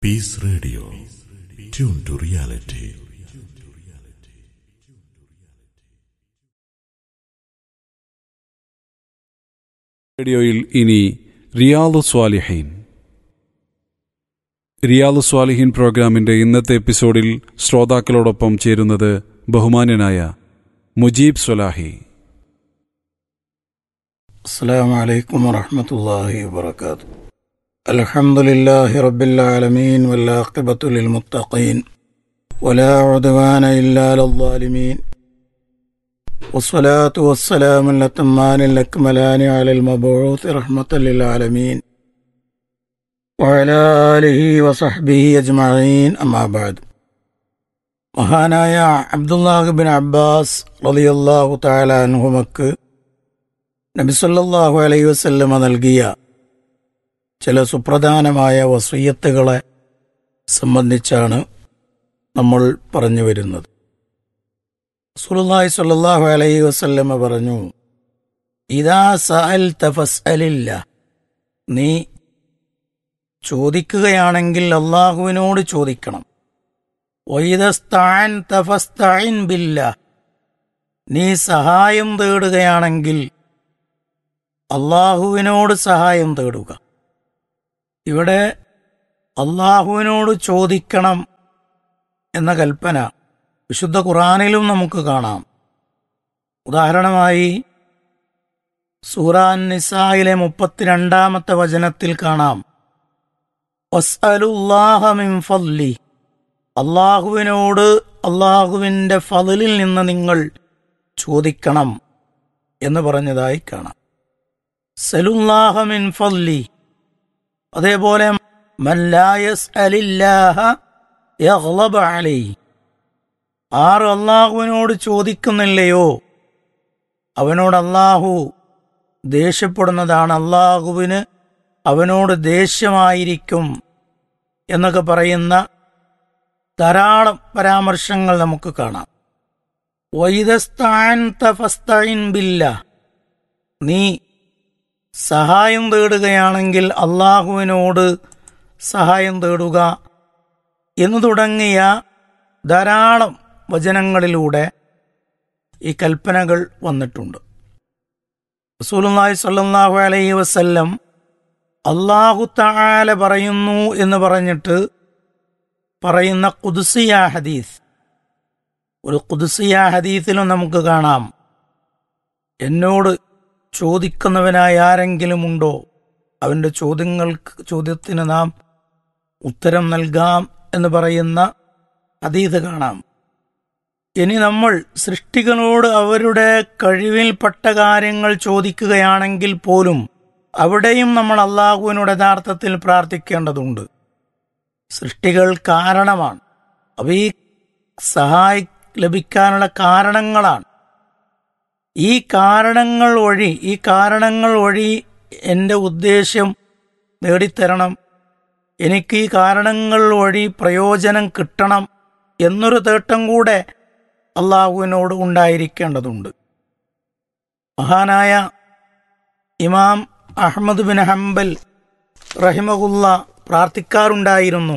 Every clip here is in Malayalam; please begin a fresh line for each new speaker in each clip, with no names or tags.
Peace Radio. Tune to reality.
റേഡിയോയിൽ ഇനി റിയാദ് സ്വാലിഹീൻ റിയാദ് സ്വാലിഹീൻ പ്രോഗ്രാമിന്റെ ഇന്നത്തെ എപ്പിസോഡിൽ ശ്രോതാക്കളോടൊപ്പം ചേരുന്നത് ബഹുമാന്യനായ മുജീബ് സ്വലാഹി
السلام عليكم ورحمة الله وبركاته الحمد لله رب العالمين والعاقبة للمتقين ولا عدوان إلا على الظالمين والصلاة والسلام الأتمان الأكملان على المبعوث رحمة للعالمين وعلى آله وصحبه أجمعين أما بعد മഹാനായ അബ്ദുല്ലാഹ് ബിൻ അബ്ബാസ് റളിയല്ലാഹു തആല അൻഹുമക്ക് നബിസല്ലാഹു അലൈഹി വസല്ലമ നൽകിയ ചില സുപ്രധാനമായ വസീയത്തുകളെ സംബന്ധിച്ചാണ് നമ്മൾ പറഞ്ഞു വരുന്നത് സുലുല്ലാഹി സ്വല്ലല്ലാഹു അലൈഹി വസല്ലമ പറഞ്ഞു ഇതാ സഅൽ തഫസ്അലില്ല നീ ചോദിക്കുകയാണെങ്കിൽ അള്ളാഹുവിനോട് ചോദിക്കണം വൈദസ്താൻ തഫസ്തഇൻ ബില്ല നീ സഹായം തേടുകയാണെങ്കിൽ അള്ളാഹുവിനോട് സഹായം തേടുക ഇവിടെ അള്ളാഹുവിനോട് ചോദിക്കണം എന്ന കൽപ്പന വിശുദ്ധ ഖുറാനിലും നമുക്ക് കാണാം ഉദാഹരണമായി സൂറാൻ നിസായിലെ മുപ്പത്തിരണ്ടാമത്തെ വചനത്തിൽ കാണാം വസ്അലുല്ലാഹ മിൻ ഫദ്ലി അള്ളാഹുവിനോട് അള്ളാഹുവിൻ്റെ ഫതിലിൽ നിന്ന് നിങ്ങൾ ചോദിക്കണം എന്ന് പറഞ്ഞതായി കാണാം സലുല്ലാഹ മിൻ ഫദ്ലി അതേപോലെ മല്ലായസ് അലില്ലാഹ യഗ്ളബ അലൈ ആർ അള്ളാഹുവിനോട് ചോദിക്കുന്നില്ലയോ അവനോട് അള്ളാഹു ദേഷ്യപ്പെടുന്നതാണ് അള്ളാഹുവിന് അവനോട് ദേഷ്യമായിരിക്കും എന്നൊക്കെ പറയുന്ന ധാരാളം പരാമർശങ്ങൾ നമുക്ക് കാണാം വൈദസ്താൻ തഫസ്തൈൻ ബില്ല നീ സഹായം തേടുകയാണെങ്കിൽ അള്ളാഹുവിനോട് സഹായം തേടുക എന്നു തുടങ്ങിയ ധാരാളം വചനങ്ങളിലൂടെ ഈ കൽപ്പനകൾ വന്നിട്ടുണ്ട് റസൂലുള്ളാഹി സ്വല്ലല്ലാഹു അലൈഹി വസല്ലം അള്ളാഹു തആല പറയുന്നു എന്ന് പറഞ്ഞിട്ട് പറയുന്ന കുദ്സിയ ഹദീസ് ഒരു കുദ്സിയ ഹദീസിലും നമുക്ക് കാണാം എന്നോട് ചോദിക്കുന്നവനായ ആരെങ്കിലും ഉണ്ടോ അവന്റെ ചോദ്യങ്ങൾക്ക് ചോദ്യത്തിന് നാം ഉത്തരം നൽകാം എന്ന് പറയുന്ന അതീത് കാണാം ഇനി നമ്മൾ സൃഷ്ടികളോട് അവരുടെ കഴിവിൽപ്പെട്ട കാര്യങ്ങൾ ചോദിക്കുകയാണെങ്കിൽ പോലും അവിടെയും നമ്മൾ അള്ളാഹുവിനോട് യഥാർത്ഥത്തിൽ പ്രാർത്ഥിക്കേണ്ടതുണ്ട് സൃഷ്ടികൾ കാരണമാണ് അവ ഈ സഹായ ലഭിക്കാനുള്ള കാരണങ്ങളാണ് ഈ കാരണങ്ങൾ വഴി ഈ കാരണങ്ങൾ വഴി എൻ്റെ ഉദ്ദേശ്യം നേടിത്തരണം എനിക്ക് ഈ കാരണങ്ങൾ വഴി പ്രയോജനം കിട്ടണം എന്നൊരു തേട്ടം കൂടെ അള്ളാഹുവിനോട് ഉണ്ടായിരിക്കേണ്ടതുണ്ട് മഹാനായ ഇമാം അഹമ്മദ് ബിൻ ഹംബൽ റഹിമകുല്ല പ്രാർത്ഥിക്കാറുണ്ടായിരുന്നു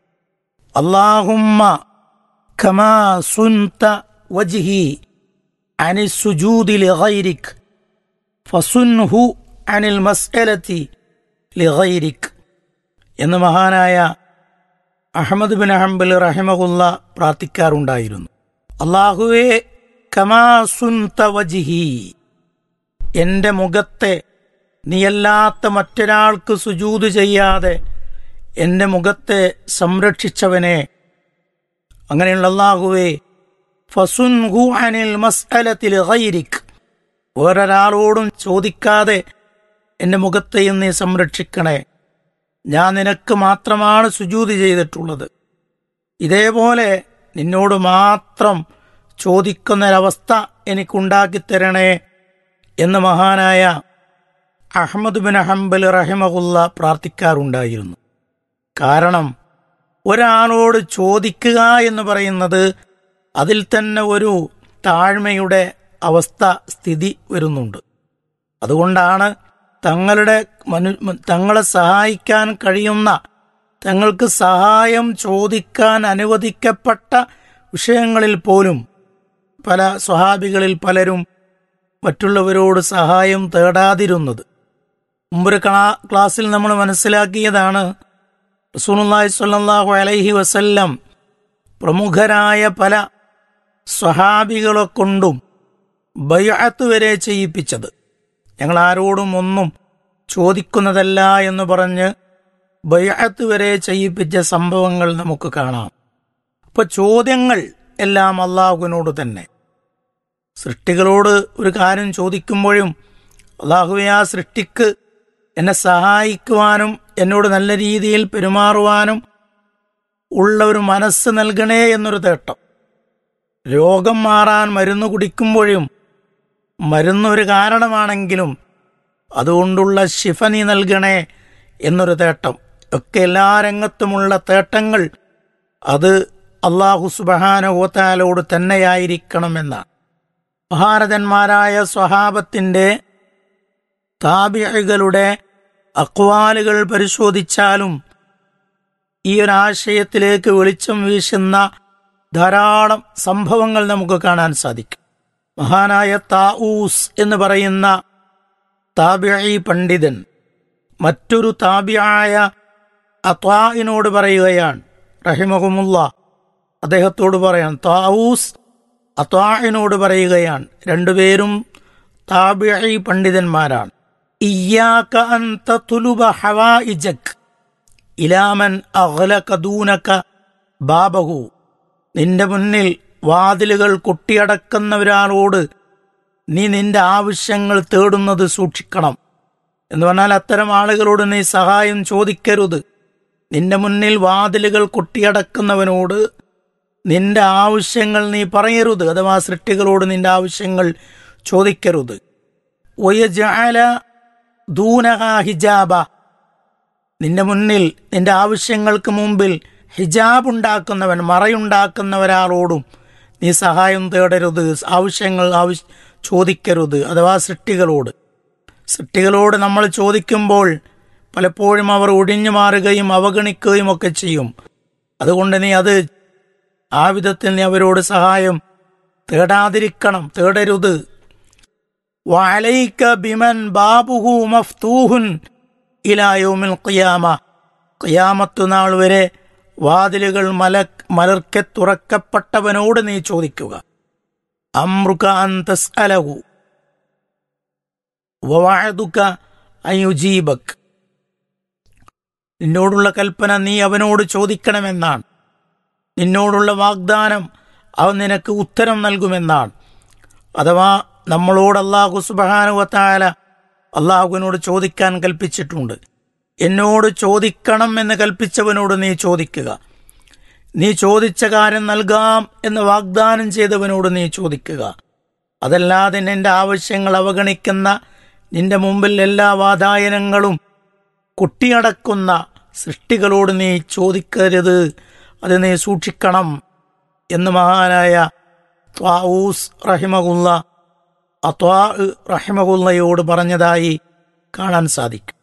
അള്ളാഹുമ്മ ഖമാ സുൻത വജ്ഹി അനി സുജൂദി ലിഗൈരിക് ഫസുൻഹു അനിൽ മസ്അലത്തി ലിഗൈരിക് എന്ന് മഹാനായ അഹമ്മദ് ബിൻ ഹംബൽ റഹിമകുല്ല പ്രാർത്ഥിക്കാറുണ്ടായിരുന്നു അള്ളാഹുവേ കമാ സുൻത വജ്ഹി എന്റെ മുഖത്തെ നീയല്ലാത്ത മറ്റൊരാൾക്ക് സുജൂത് ചെയ്യാതെ എന്റെ മുഖത്തെ സംരക്ഷിച്ചവനെ അങ്ങനെയുള്ള അള്ളാഹുവേ ഫസുൻഹു അനിൽ മസ്അലത്തിൽ ഗൈരിക് വേറൊരാളോടും ചോദിക്കാതെ എന്റെ മുഖത്തെയും നീ സംരക്ഷിക്കണേ ഞാൻ നിനക്ക് മാത്രമാണ് സുജൂതി ചെയ്തിട്ടുള്ളത് ഇതേപോലെ നിന്നോട് മാത്രം ചോദിക്കുന്നൊരവസ്ഥ എനിക്കുണ്ടാക്കി തരണേ എന്ന് മഹാനായ അഹമ്മദ് ബിൻ ഹംബൽ റഹിമകുല്ല പ്രാർത്ഥിക്കാറുണ്ടായിരുന്നു കാരണം ഒരാളോട് ചോദിക്കുക എന്ന് പറയുന്നത് അതിൽ തന്നെ ഒരു താഴ്മയുടെ അവസ്ഥ സ്ഥിതി വരുന്നുണ്ട് അതുകൊണ്ടാണ് തങ്ങളുടെ മനു തങ്ങളെ സഹായിക്കാൻ കഴിയുന്ന തങ്ങൾക്ക് സഹായം ചോദിക്കാൻ അനുവദിക്കപ്പെട്ട വിഷയങ്ങളിൽ പോലും പല സ്വഹാബികളിൽ പലരും മറ്റുള്ളവരോട് സഹായം തേടാതിരുന്നത് മുമ്പൊരു ക്ലാ- ക്ലാസ്സിൽ നമ്മൾ മനസ്സിലാക്കിയതാണ് റസൂലുള്ളാഹി സ്വല്ലല്ലാഹു അലൈഹി വസല്ലം പ്രമുഖരായ പല സ്വഹാബികളെ കൊണ്ടും ബയ്അത്ത് വരെ ചെയ്യിപ്പിച്ചത് ഞങ്ങൾ ആരോടും ഒന്നും ചോദിക്കുന്നതല്ല എന്ന് പറഞ്ഞ് ബയ്അത്ത് വരെ ചെയ്യിപ്പിച്ച സംഭവങ്ങൾ നമുക്ക് കാണാം അപ്പൊ ചോദ്യങ്ങൾ എല്ലാം അള്ളാഹുവിനോട് തന്നെ സൃഷ്ടികളോട് ഒരു കാര്യം ചോദിക്കുമ്പോഴും അള്ളാഹുവെ ആ സൃഷ്ടിക്ക് എന്നെ സഹായിക്കുവാനും എന്നോട് നല്ല രീതിയിൽ പെരുമാറുവാനും ഉള്ള ഒരു മനസ്സ് നൽകണേ എന്നൊരു തേട്ടം രോഗം മാറാൻ മരുന്ന് കുടിക്കുമ്പോഴും മരുന്ന് ഒരു കാരണമാണെങ്കിലും അതുകൊണ്ടുള്ള ശിഫ നീ നൽകണേ എന്നൊരു തേട്ടം ഒക്കെ എല്ലാ രംഗത്തുമുള്ള തേട്ടങ്ങൾ അത് അള്ളാഹു സുബഹാനഹോത്താലോട് തന്നെയായിരിക്കണമെന്നാണ് മഹാരഥന്മാരായ സ്വഹാബത്തിന്റെ താബികളുടെ അക്വാലുകൾ പരിശോധിച്ചാലും ഈ ഒരു ആശയത്തിലേക്ക് വെളിച്ചം വീശുന്ന ധാരാളം സംഭവങ്ങൾ നമുക്ക് കാണാൻ സാധിക്കും മഹാനായ താഊസ് എന്ന് പറയുന്ന താബിഈ പണ്ഡിതൻ മറ്റൊരു താബിയായ അത്വാഇനോട് പറയുകയാണ് റഹിമഹുമുള്ള അദ്ദേഹത്തോട് പറയാൻ താവൂസ് അത്വാഇനോട് പറയുകയാണ് രണ്ടുപേരും താബിഈ പണ്ഡിതന്മാരാണ് ഇയ്യാക അൻ തത്ലുബ ഹവായിജക് ഇലാമൻ അഗ്ലക ദൂനക ബാബഹു നിന്റെ മുന്നിൽ വാതിലുകൾ കൊട്ടിയടക്കുന്ന ഒരാളോട് നീ നിന്റെ ആവശ്യങ്ങൾ തേടുന്നത് സൂക്ഷിക്കണം എന്ന് പറഞ്ഞാൽ അത്തരം ആളുകളോട് നീ സഹായം ചോദിക്കരുത് നിന്റെ മുന്നിൽ വാതിലുകൾ കൊട്ടിയടക്കുന്നവനോട് നിന്റെ ആവശ്യങ്ങൾ നീ പറയരുത് അഥവാ സൃഷ്ടികളോട് നിന്റെ ആവശ്യങ്ങൾ ചോദിക്കരുത് ഒയജഅല ദൂനഹ ഹിജാബ നിന്റെ മുന്നിൽ നിന്റെ ആവശ്യങ്ങൾക്ക് മുമ്പിൽ ഹിജാബ് ഉണ്ടാക്കുന്നവൻ മറയുണ്ടാക്കുന്ന ഒരാളോടും നീ സഹായം തേടരുത് ആവശ്യങ്ങൾ ആവശ്യ ചോദിക്കരുത് അഥവാ സൃഷ്ടികളോട് സൃഷ്ടികളോട് നമ്മൾ ചോദിക്കുമ്പോൾ പലപ്പോഴും അവർ ഒഴിഞ്ഞു മാറുകയും അവഗണിക്കുകയും ഒക്കെ ചെയ്യും അതുകൊണ്ട് നീ അത് ആ വിധത്തിൽ നീ അവരോട് സഹായം തേടാതിരിക്കണം തേടരുത് വഅലൈക ബിമൻ ബാബുഹു മഫ്തൂഹുൻ ഇലാ യൗമിൽ ഖിയാമ ഖിയാമത്തു നാൾ വരെ വാതിലുകൾ മല മലർക്കെ തുറക്കപ്പെട്ടവനോട് നീ ചോദിക്കുക അമ്രുക അൻ തസ്അലഹു വവഅദുക അൻ യുജീബക് നിന്നോടുള്ള കൽപ്പന നീ അവനോട് ചോദിക്കണമെന്നാണ് നിന്നോടുള്ള വാഗ്ദാനം അവൻ നിനക്ക് ഉത്തരം നൽകുമെന്നാണ് അഥവാ നമ്മളോട് അള്ളാഹു സുബാനുവത്തായ അള്ളാഹുവിനോട് ചോദിക്കാൻ കൽപ്പിച്ചിട്ടുണ്ട് എന്നോട് ചോദിക്കണം എന്ന് കൽപ്പിച്ചവനോട് നീ ചോദിക്കുക നീ ചോദിച്ച കാര്യം നൽകാം എന്ന് വാഗ്ദാനം ചെയ്തവനോട് നീ ചോദിക്കുക അതല്ലാതെ നിന്റെ ആവശ്യങ്ങൾ അവഗണിക്കുന്ന നിന്റെ മുമ്പിൽ എല്ലാ വാതായനങ്ങളും കുട്ടിയടക്കുന്ന സൃഷ്ടികളോട് നീ ചോദിക്കരുത് അത് നീ സൂക്ഷിക്കണം എന്ന് മഹാനായ ത്വാവൂസ് റഹിമകുല്ല അത്വാ റഹിമകുല്ലയോട് പറഞ്ഞതായി കാണാൻ സാധിക്കും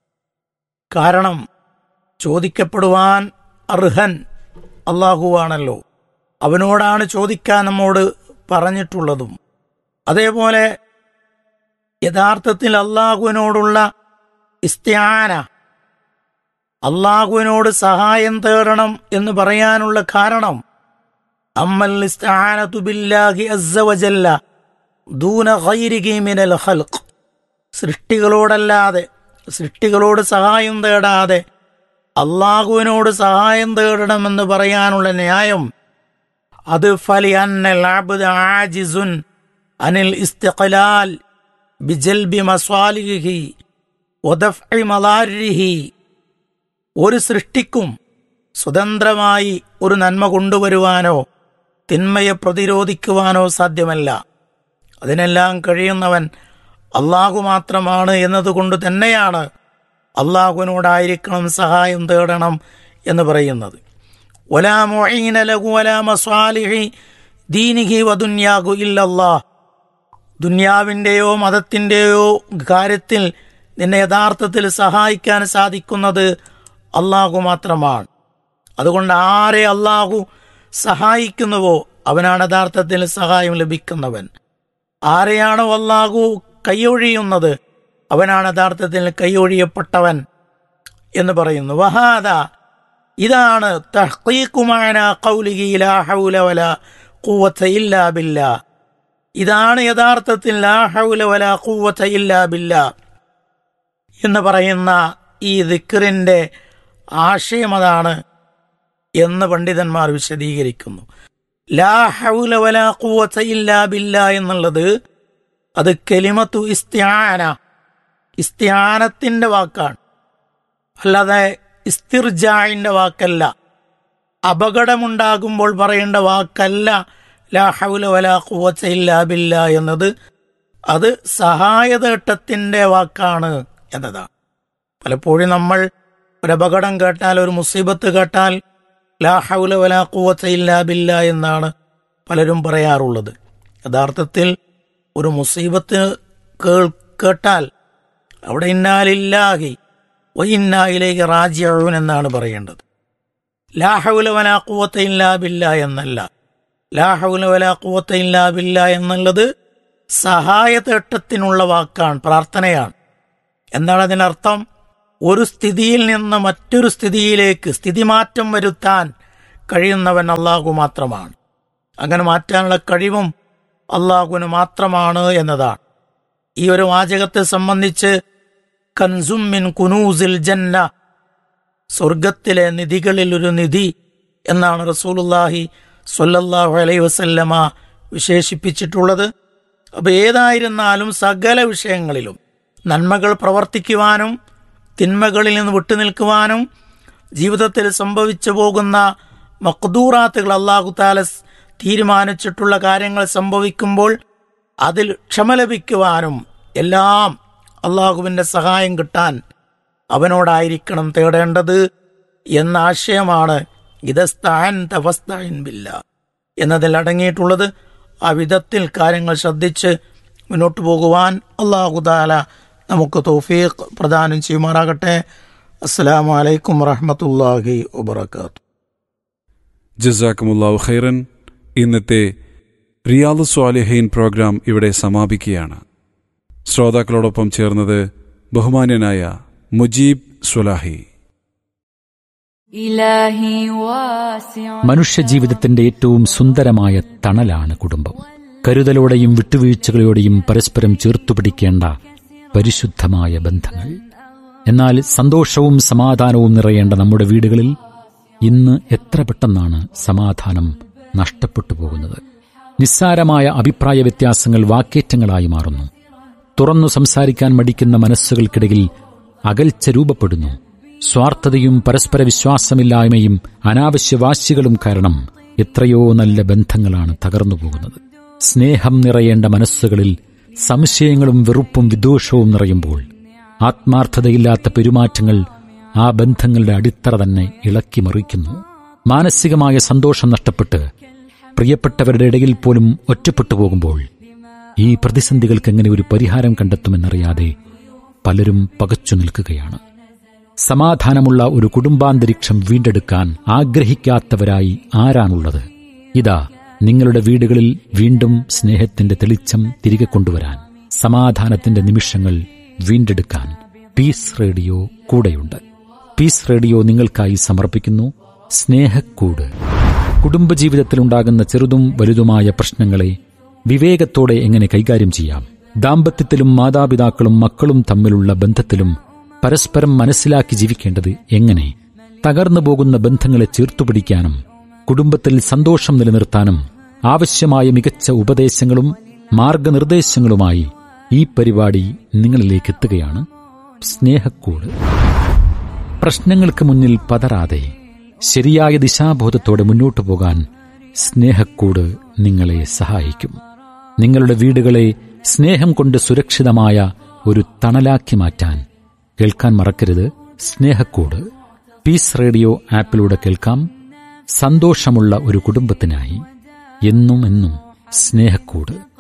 കാരണം ചോദിക്കപ്പെടുവാൻ അർഹൻ അള്ളാഹുവാണല്ലോ അവനോടാണ് ചോദിക്കാൻ നമ്മോട് പറഞ്ഞിട്ടുള്ളതും അതേപോലെ യഥാർത്ഥത്തിൽ അള്ളാഹുവിനോടുള്ള ഇസ്ത്യാന അള്ളാഹുവിനോട് സഹായം തേടണം എന്ന് പറയാനുള്ള കാരണം അമ്മൽ ഇസ്തആനതു ബില്ലാഹി അസ്സ വജല്ല ദൂന ഗൈരിഹി മിനൽ ഖൽഖ് സൃഷ്ടികളോടല്ലാതെ സൃഷ്ടികളോട് സഹായം തേടാതെ അള്ളാഹുവിനോട് സഹായം തേടണമെന്ന് പറയാനുള്ള ന്യായം അത് ഫലി അന്നൽ അബ്ദ ആജിസുൻ അനിൽ ഇസ്തിഖലാൽ ബിജൽബി മസ്വാലിഹി വദഫ്ഇ മലാരിഹി ഒരു സൃഷ്ടിക്കും സ്വതന്ത്രമായി ഒരു നന്മ കൊണ്ടുവരുവാനോ തിന്മയെ പ്രതിരോധിക്കുവാനോ സാധ്യമല്ല അതിനെല്ലാം കഴിയുന്നവൻ അള്ളാഹു മാത്രമാണ് എന്നതുകൊണ്ട് തന്നെയാണ് അള്ളാഹുവിനോടായിരിക്കണം സഹായം തേടണം എന്ന് പറയുന്നത് ഒലാ മൊഹീന ലഘു ഒലാ മസ്വാലിഹി ദീനിഹി വദുന്യാഹു ഇല്ലല്ലാഹ് ദുന്യാവിൻ്റെയോ മതത്തിൻ്റെയോ കാര്യത്തിൽ നിന്നെ യഥാർത്ഥത്തിൽ സഹായിക്കാൻ സാധിക്കുന്നത് അള്ളാഹു മാത്രമാണ് അതുകൊണ്ട് ആരെ അള്ളാഹു സഹായിക്കുന്നുവോ അവനാണ് യഥാർത്ഥത്തിൽ സഹായം ലഭിക്കുന്നവൻ ആരെയാണോ അള്ളാഹു കൈയൊഴിയുന്നത് അവനാണ് യഥാർത്ഥത്തിൽ കൈയൊഴിയപ്പെട്ടവൻ എന്ന് പറയുന്നു വഹാദ ഇതാണ് തഹ്ഖീഖുമാന ഖൗലിഹി ലാ ഹൗല വലാ ഖുവത ഇല്ലാ ബില്ലാ ഇതാണ് യഥാർത്ഥത്തിൽ ലാ ഹൗല വലാ ഖുവത ഇല്ലാ ബില്ലാ എന്ന് പറയുന്ന ഈ ദിക്റിന്റെ ആശയം അതാണ് എന്ന് പണ്ഡിതന്മാർ വിശദീകരിക്കുന്നു ലാ ഹൗല വലാ ഖുവത ഇല്ലാ ബില്ലാ എന്നുള്ളത് അത് കെലിമത്തു ഇസ്ത്യാന ഇസ്ത്യാനത്തിന്റെ വാക്കാണ് അല്ലാതെ ഇസ്തിർജായിന്റെ വാക്കല്ല അപകടമുണ്ടാകുമ്പോൾ പറയേണ്ട വാക്കല്ല ലാ ഹൗല വലാ ഖുവത ഇല്ലാ ബില്ലാ എന്നത് അത് സഹായതേട്ടത്തിന്റെ വാക്കാണ് എന്നതാണ് പലപ്പോഴും നമ്മൾ ഒരു അപകടം കേട്ടാൽ ഒരു മുസീബത്ത് കേട്ടാൽ ലാ ഹൗല വലാ ഖുവത ഇല്ലാ ബില്ലാ എന്നാണ് പലരും പറയാറുള്ളത് യഥാർത്ഥത്തിൽ ഒരു മുസീബത്ത് കേൾ കേട്ടാൽ അവിടെ ഇന്നാലില്ലാഹി വൈന്നായിലേക്ക് റാജിയഴുവൻ എന്നാണ് പറയേണ്ടത് ലാ ഹൗല വലാ ഖുവത ഇല്ലാ ബില്ലാ എന്നല്ല ലാ ഹൗല വലാ ഖുവത ഇല്ലാ ബില്ലാ എന്നുള്ളത് സഹായതേട്ടത്തിനുള്ള വാക്കാണ് പ്രാർത്ഥനയാണ് എന്താണ് അതിനർത്ഥം ഒരു സ്ഥിതിയിൽ നിന്ന് മറ്റൊരു സ്ഥിതിയിലേക്ക് സ്ഥിതിമാറ്റം വരുത്താൻ കഴിയുന്നവൻ അള്ളാഹു മാത്രമാണ് അങ്ങനെ മാറ്റാനുള്ള കഴിവും അള്ളാഹുവിന് മാത്രമാണ് എന്നതാണ് ഈ ഒരു വാചകത്തെ സംബന്ധിച്ച് കൻസുമിൻ കുനൂസിൽ ജന്ന സ്വർഗത്തിലെ നിധികളിൽ ഒരു നിധി എന്നാണ് റസൂലുല്ലാഹി സ്വല്ലല്ലാഹു അലൈഹി വസല്ലമ വിശേഷിപ്പിച്ചിട്ടുള്ളത് അപ്പൊ ഏതായിരുന്നാലും സകല വിഷയങ്ങളിലും നന്മകൾ പ്രവർത്തിക്കുവാനും തിന്മകളിൽ നിന്ന് വിട്ടുനിൽക്കുവാനും ജീവിതത്തിൽ സംഭവിച്ചു പോകുന്ന മക്ദൂറാത്തുകൾ അള്ളാഹു താല തീരുമാനിച്ചിട്ടുള്ള കാര്യങ്ങൾ സംഭവിക്കുമ്പോൾ അതിൽ ക്ഷമ ലഭിക്കുവാനും എല്ലാം അള്ളാഹുവിൻ്റെ സഹായം കിട്ടാൻ അവനോടായിരിക്കണം തേടേണ്ടത് എന്ന ആശയമാണ് ഇതസ്താൻ തവസ്താൻ ബില്ല എന്നതിൽ അടങ്ങിയിട്ടുള്ളത് ആ വിധത്തിൽ കാര്യങ്ങൾ ശ്രദ്ധിച്ച് മുന്നോട്ട് പോകുവാൻ അള്ളാഹു താല നമുക്ക് തൗഫീഖ് പ്രദാനം ചെയ്യുമാറാകട്ടെ അസ്സലാമു അലൈക്കും വറഹമത്തല്ലാഹി വബർക്കാത്തു
ജസാക്കുമുല്ലാഹു ഖൈറൻ ഇന്നത്തെ റിയാദ് സ്വാലിഹീൻ പ്രോഗ്രാം ഇവിടെ സമാപിക്കുകയാണ് ശ്രോതാക്കളോടൊപ്പം ചേർന്നത് ബഹുമാന്യനായ മുജീബ് സുലാഹി
إلهي واسع
മനുഷ്യജീവിതത്തിന്റെ ഏറ്റവും സുന്ദരമായ തണലാണ് കുടുംബം കരുതലോടെയും വിട്ടുവീഴ്ചകളോടെയും പരസ്പരം ചേർത്തുപിടിക്കേണ്ട പരിശുദ്ധമായ ബന്ധങ്ങൾ എന്നാൽ സന്തോഷവും സമാധാനവും നിറയേണ്ട നമ്മുടെ വീടുകളിൽ ഇന്ന് എത്ര പെട്ടെന്നാണ് സമാധാനം നഷ്ടപ്പെട്ടു പോകുന്നത് നിസ്സാരമായ അഭിപ്രായ വ്യത്യാസങ്ങൾ വാക്കേറ്റങ്ങളായി മാറുന്നു തുറന്നു സംസാരിക്കാൻ മടിക്കുന്ന മനസ്സുകൾക്കിടയിൽ അകൽച്ച രൂപപ്പെടുന്നു സ്വാർത്ഥതയും പരസ്പര വിശ്വാസമില്ലായ്മയും അനാവശ്യ വാശികളും കാരണം എത്രയോ നല്ല ബന്ധങ്ങളാണ് തകർന്നു പോകുന്നത് സ്നേഹം നിറയേണ്ട മനസ്സുകളിൽ സംശയങ്ങളും വെറുപ്പും വിദ്വേഷവും നിറയുമ്പോൾ ആത്മാർത്ഥതയില്ലാത്ത പെരുമാറ്റങ്ങൾ ആ ബന്ധങ്ങളുടെ അടിത്തറ തന്നെ ഇളക്കി മറിക്കുന്നു മാനസികമായ സന്തോഷം നഷ്ടപ്പെട്ട് പ്രിയപ്പെട്ടവരുടെ ഇടയിൽ പോലും ഒറ്റപ്പെട്ടു പോകുമ്പോൾ ഈ പ്രതിസന്ധികൾക്ക് എങ്ങനെ ഒരു പരിഹാരം കണ്ടെത്തുമെന്നറിയാതെ പലരും പകച്ചു നിൽക്കുകയാണ് സമാധാനമുള്ള ഒരു കുടുംബാന്തരീക്ഷം വീണ്ടെടുക്കാൻ ആഗ്രഹിക്കാത്തവരായി ആരാണുള്ളത് ഇതാ നിങ്ങളുടെ വീടുകളിൽ വീണ്ടും സ്നേഹത്തിന്റെ തെളിച്ചം തിരികെ കൊണ്ടുവരാൻ സമാധാനത്തിന്റെ നിമിഷങ്ങൾ വീണ്ടെടുക്കാൻ പീസ് റേഡിയോ കൂടെയുണ്ട് പീസ് റേഡിയോ നിങ്ങൾക്കായി സമർപ്പിക്കുന്നു സ്നേഹക്കൂട് കുടുംബജീവിതത്തിലുണ്ടാകുന്ന ചെറുതും വലുതുമായ പ്രശ്നങ്ങളെ വിവേകത്തോടെ എങ്ങനെ കൈകാര്യം ചെയ്യാം ദാമ്പത്യത്തിലും മാതാപിതാക്കളും മക്കളും തമ്മിലുള്ള ബന്ധത്തിലും പരസ്പരം മനസ്സിലാക്കി ജീവിക്കേണ്ടത് എങ്ങനെ തകർന്നു പോകുന്ന ബന്ധങ്ങളെ ചേർത്തുപിടിക്കാനും കുടുംബത്തിൽ സന്തോഷം നിലനിർത്താനും ആവശ്യമായ മികച്ച ഉപദേശങ്ങളും മാർഗനിർദ്ദേശങ്ങളുമായി ഈ പരിപാടി നിങ്ങളിലേക്ക് എത്തുകയാണ് സ്നേഹക്കൂട് പ്രശ്നങ്ങൾക്ക് മുന്നിൽ പതറാതെ ശരിയായ ദിശാബോധത്തോടെ മുന്നോട്ടു പോകാൻ സ്നേഹക്കൂട് നിങ്ങളെ സഹായിക്കും നിങ്ങളുടെ വീടുകളെ സ്നേഹം കൊണ്ട് സുരക്ഷിതമായ ഒരു തണലാക്കി മാറ്റാൻ കേൾക്കാൻ മറക്കരുത് സ്നേഹക്കൂട് പീസ് റേഡിയോ ആപ്പിലൂടെ കേൾക്കാം സന്തോഷമുള്ള ഒരു കുടുംബത്തിനായി എന്നും എന്നും സ്നേഹക്കൂട്